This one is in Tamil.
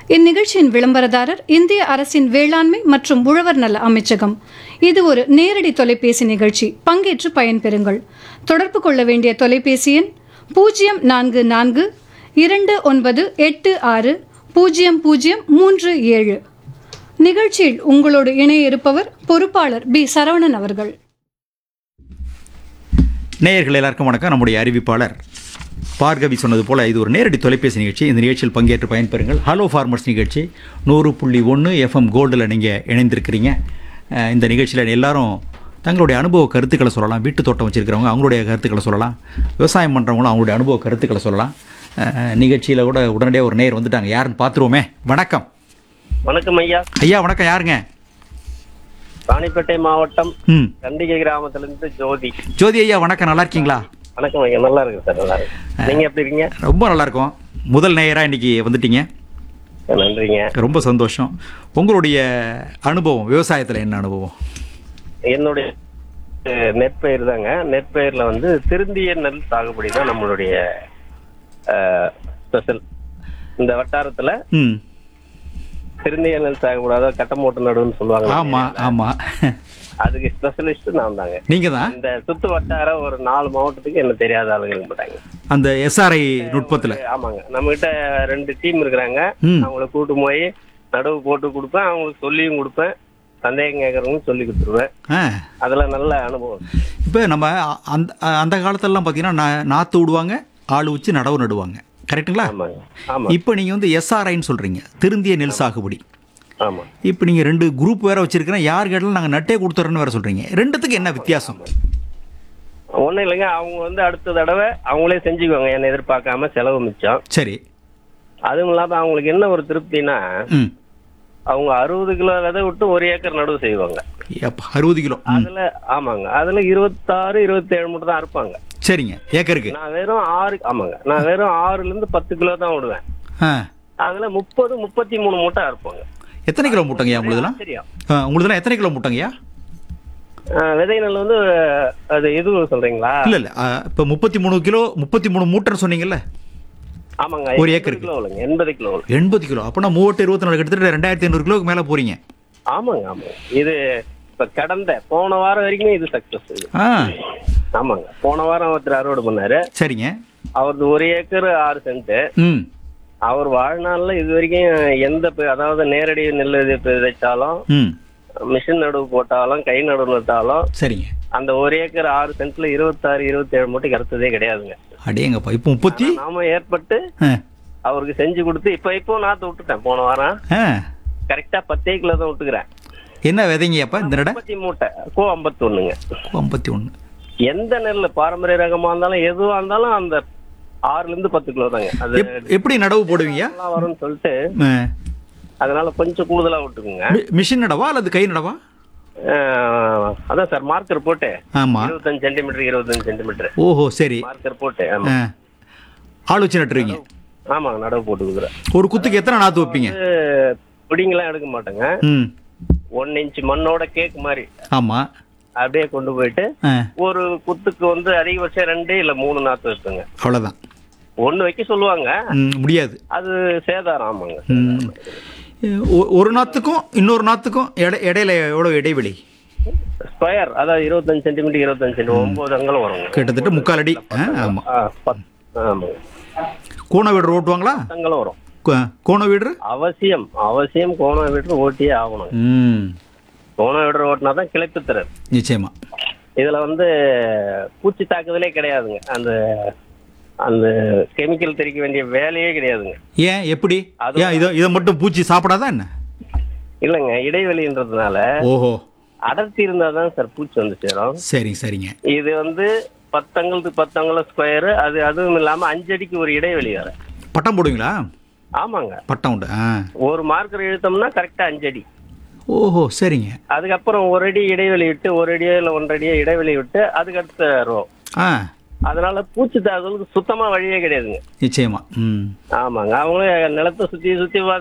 இந்நிகழ்ச்சியின் விளம்பரதாரர் இந்திய அரசின் வேளாண்மை மற்றும் உழவர் நல அமைச்சகம் இது ஒரு நேரடி தொலைபேசி நிகழ்ச்சி பங்கேற்று பயன்பெறுங்கள் தொடர்பு கொள்ள வேண்டிய தொலைபேசி எண் பூஜ்ஜியம் நான்கு நான்கு இரண்டு ஒன்பது எட்டு ஆறு பூஜ்ஜியம் பூஜ்ஜியம் மூன்று ஏழு நிகழ்ச்சியில் உங்களோடு இணைய இருப்பவர் பொறுப்பாளர் பி சரவணன் அவர்கள் நேயர்கள் எல்லாருக்கும் வணக்கம் நம்முடைய அறிவிப்பாளர் பார்கவி சொன்னது போல் இது ஒரு நேரடி தொலைபேசி நிகழ்ச்சி இந்த நிகழ்ச்சியில் பங்கேற்று பயன்பெறுங்கள் ஹலோ ஃபார்மர்ஸ் நிகழ்ச்சி நூறு புள்ளி ஒன்று எஃப்எம் கோல்டில் நீங்கள் இணைந்திருக்கிறீங்க அஹ் இந்த நிகழ்ச்சியில் எல்லாரும் தங்களுடைய அனுபவ கருத்துக்களை சொல்லலாம் வீட்டு தோட்டம் வச்சுருக்கிறவங்க அவங்களுடைய கருத்துக்களை சொல்லலாம் விவசாயம் பண்ணுறவங்களும் அவங்களுடைய அனுபவ கருத்துக்களை சொல்லலாம் அஹ் நிகழ்ச்சியில் கூட உடனடியாக ஒரு நேயர் வந்துட்டாங்க யாருன்னு பார்த்துருவோமே வணக்கம் வணக்கம் ஐயா ஐயா வணக்கம் யாருங்க ராணிப்பேட்டை மாவட்டம் ம் கண்டிகை கிராமத்துல இருந்து ஜோதி ஜோதி ஐயா வணக்கம் நல்லா இருக்கீங்களா வணக்கம் ஐயா நல்லா இருக்கு சார் நல்லா இருக்கு நீங்க எப்படி இருக்கீங்க ரொம்ப நல்லா இருக்கோம் முதல் நேயராக இன்றைக்கி வந்துட்டீங்க நன்றிங்க ரொம்ப சந்தோஷம் உங்களுடைய அனுபவம் விவசாயத்தில் என்ன அனுபவம் என்னுடைய அஹ், நெற்பயிர் தாங்க நெற்பயிர்ல வந்து திருந்திய நெல் சாகுபடி தான் நம்மளுடைய ஸ்பெஷல் இந்த வட்டாரத்துல ம் திருந்திய நெல் சாகுபடி அதாவது கட்டமோட்டு நடுவுன்னு சொல்லுவாங்க ஆமாம் ஆமாம் அதுக்கு ஸ்பெஷலிஸ்ட் நான் தாங்க நீங்கள் தான் இந்த சுத்து வட்டார ஒரு நாலு மாவட்டத்துக்கு என்ன தெரியாத ஆளுங்க இருக்க மாட்டாங்க அந்த எஸ்ஆர்ஐ நுட்பத்தில் ஆமாங்க நம்ம கிட்ட ரெண்டு டீம் இருக்கிறாங்க ம். அவங்கள கூட்டு போய் நடவு போட்டு கொடுப்பேன் அவங்களுக்கு சொல்லியும் கொடுப்பேன் சந்தேகம் கேட்கறவங்க சொல்லி கொடுத்துருவேன் ஆ அதுல நல்ல அனுபவம் இப்போ நம்ம அ- அந்த அந்த காலத்திலலாம் பார்த்தீங்கன்னா நா- நாற்று விடுவாங்க ஆள் வச்சு நடவு நடுவாங்க கரெக்ட்டுங்களா ஆமாங்க ஆமா இப்போ நீங்கள் வந்து எஸ்ஆர்ஐன்னு சொல்கிறீங்க திருந்திய நெல் சாகுபடி ஆமா இப்போ நீங்கள் ரெண்டு குரூப் வேறு வச்சுருக்கிறேன் யார் கேட்டாலும் நாங்கள் நட்டே கொடுத்துறோன்னு வேறு சொல்கிறீங்க ரெண்டுத்துக்கு என்ன வித்தியாசம் ஒண்ணும் இல்லைங்க அவங்க வந்து அடுத்த தடவை அவங்களே செஞ்சுக்குவாங்க என்ன எதிர்பார்க்காம செலவு மிச்சம் சரி அதுவும் இல்லாம அவங்களுக்கு என்ன ஒரு திருப்தினா ம் அவங்க அறுபது கிலோ விதை விட்டு ஒரு ஏக்கர் நடவு செய்வாங்க அப்பா அறுபது கிலோ ம் அதுல ஆமாங்க அதுல இருபத்தாறு இருபத்தேழு மட்டும் தான் இருப்பாங்க சரிங்க ஏக்கருக்கு நான் வெறும் ஆறு ஆமாங்க நான் வெறும் ஆறுல இருந்து பத்து கிலோ தான் விடுவேன் ஆ அதுல முப்பது முப்பத்தி மூணு மூட்டை இருப்பாங்க எத்தனை கிலோ மூட்டைங்கய்யா உங்களுதுலாம் தெரியும் ஆ, உங்களுதுலாம் எத்தனை கிலோ மூட்டைங்கய்யா விதை நெல் வந்து அது இது சொல்றீங்களா இல்லை இல்லை இப்போ முப்பத்தி மூணு கிலோ முப்பத்தி மூணு மூட்டைன்னு சொன்னீங்கல்ல ஆமாங்க ஒரு எண்பது ஏக்கருக்கு. கிலோ இல்லைங்க எண்பது கிலோ இல்லைங்க. எண்பது கிலோ அப்போனா மூவட்டு இருபத்தி நாலு கிட்டத்தட்ட ரெண்டாயிரத்தி ஐநூறு கிலோக்கு மேலே போகிறீங்க ஆமாங்க ஆமாங்க இது இப்ப கடந்த போன வாரம் வரைக்கும் இது சக்சஸ் இது ஆ ஆமாங்க போன வாரம் ஒருத்தர் அறுவடை பண்ணாரு சரிங்க அவரது ஒரு ஏக்கர் ஆறு சென்ட் ம் அவர் வாழ்நாள்ல இது வரைக்கும் எந்த ப- அதாவது நேரடி நெல் இது விதைச்சாலும் ம் மிஷின் நடுவு போட்டாலும் கை நடுவு நட்டாலும் சரிங்க அந்த ஒரு ஏக்கர் ஆறு சென்ட்ல இருபத்தாறு இருபத்தேழு மூட்டை கிடைச்சதே கிடையாதுங்க அடேங்கப்பா இப்போ முப்பத்தி நாம ஏற்பட்டு ஆ அவருக்கு செஞ்சு கொடுத்து இப்ப இப்போ நாத்து விட்டுட்டேன் போன வாரம் ஆ கரெக்டா பத்தே கிலோ தான் விட்டுக்கிறேன் என்ன விதைங்கய்யாப்பா இந்த நட ஐம்பத்தி மூட்டை கோ ஐம்பத்தி ஒண்ணுங்க ஐம்பத்தி ஒன்று எந்த நெல் பாரம்பரிய ரகமா இருந்தாலும் எதுவா இருந்தாலும் அந்த ஆறுல இருந்து பத்து கிலோ தாங்க அது எப்படி நடவு போடுவீங்க நல்லா வரும்னு சொல்லிட்டு ஆ. அதனால கொஞ்சம் கூடுதலா விட்டுக்குங்க மி- மிஷின் நடவா அல்லது கை நடவா அஹ், அதான் சார் மார்க்கர் போட்டு ஆமாம் இருபத்தஞ்சு சென்டிமீட்டர் இருபத்தஞ்சு சென்டிமீட்டர் ஓஹோ சரி மார்க்கர் போட்டு ஆமா ஆ ஆள் வச்சு நட்டுருவீங்க ஆமாங்க நடவு போட்டு கொடுக்குறேன் ஒரு குத்துக்கு எத்தனை நாற்று வைப்பீங்க பிடிங்கெல்லாம் எடுக்க மாட்டேங்க ம் ஒன் இன்ச் மண்ணோட கேக் மாதிரி ஆமாம் அப்படியே கொண்டு போயிட்டு ஆ ஒரு குத்துக்கு வந்து அதிகபட்சம் ரெண்டு இல்ல மூணு நாத்து வைப்பேங்க அவ்வளோதான் ஒண்ணு வைக்க சொல்லுவாங்க ம் முடியாது அது சேதாரம் ஆமாங்க ம். ஒ- ஒரு நாற்றுக்கும் இன்னொரு நாற்றுக்கும் இடை இடையில எவ்வளோ இடைவெளி ஸ்கொயர் அதாவது இருபத்தஞ்சு சென்டிமீட்டர் இருபத்தஞ்சு சென்டிமீட்டர் ஒன்பது அங்கலம் வருங்க கிட்டத்தட்ட முக்கால் அடி ஆ ஆமாம் ஆ, பத்- ஆமாங்க கோண வீடு ஓட்டுவாங்களா அங்கலம் வரும் கோ- கோண வீடு அவசியம் அவசியம் கோண வீட்டர் ஓட்டியே ஆகணும் ம் கோண வீட்டர் ஓட்டினா தான் கிளைப்பு திறன் நிச்சயமா இதுல வந்து பூச்சி தாக்குதலே கிடையாதுங்க அந்த அந்த கெமிக்கல் தெளிக்க வேண்டிய வேலையே கிடையாதுங்க ஏன் எப்படி அது- ஏன் இதை இதை மட்டும் பூச்சி சாப்பிடாதா என்ன இல்லைங்க இடைவெளின்றதுனால ஓஹோ அடர்த்தி இருந்தாதான் சார் பூச்சி வந்து சேரும் சரிங்க சரிங்க இது வந்து பத்தங்களுக்கு பத்தங்குளம் ஸ்கொயர் அது அதுவும் இல்லாம அஞ்சு அடிக்கு ஒரு இடைவெளி வேற பட்டம் போடுவீங்களா ஆமாங்க பட்டம் உண்டு ஆ ஒரு மார்க்கர் இழுத்தோம்னா கரெக்டா அஞ்சு அடி ஓஹோ சரிங்க அதுக்கப்புறம் ஒரு அடி இடைவெளி விட்டு ஒரு அடியோ இல்ல ஒன்றரை அடியோ இடைவெளி விட்டு அதுக்கு அடுத்த ரோ ஆ அதனால பூச்சி தாக்குதலுக்கு சுத்தமா வழியே கிடையாதுங்க நிச்சயமா ம் ஆமாங்க அவங்களும் நிலத்தை சுத்தி சுத்தி